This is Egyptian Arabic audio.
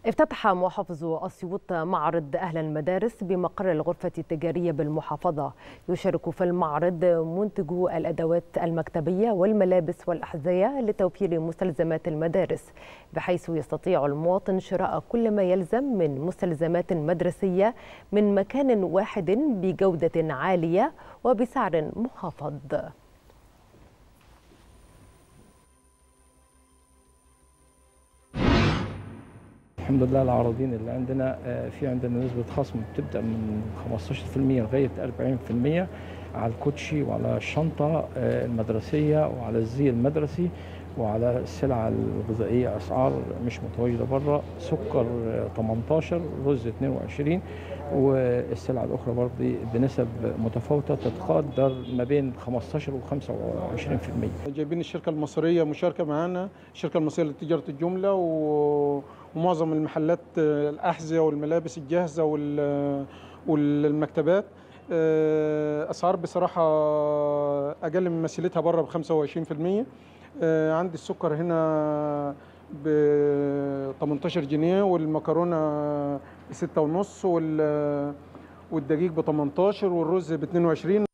افتتح محافظ أسيوط معرض أهل المدارس بمقر الغرفة التجارية بالمحافظة يشارك في المعرض منتجو الأدوات المكتبية والملابس والأحذية لتوفير مستلزمات المدارس بحيث يستطيع المواطن شراء كل ما يلزم من مستلزمات مدرسية من مكان واحد بجودة عالية وبسعر مخفض الحمد لله العراضين اللي عندنا في عندنا نسبة خصم بتبدأ من 15% لغاية 40% على الكوتشي وعلى الشنطة المدرسية وعلى الزي المدرسي وعلى السلع الغذائية أسعار مش متواجدة بره سكر 18 رز 22 والسلع الأخرى برضه بنسب متفاوتة تتقدر ما بين 15 و 25% جايبين الشركة المصرية مشاركة معانا الشركة المصرية لتجارة الجملة و... ومعظم المحلات الأحذية والملابس الجاهزة وال... والمكتبات أسعار بصراحة أقل من مثيلتها بره ب 25% عندي السكر هنا ب 18 جنيه والمكرونه ب 6 ونص والدقيق ب 18 والرز ب 22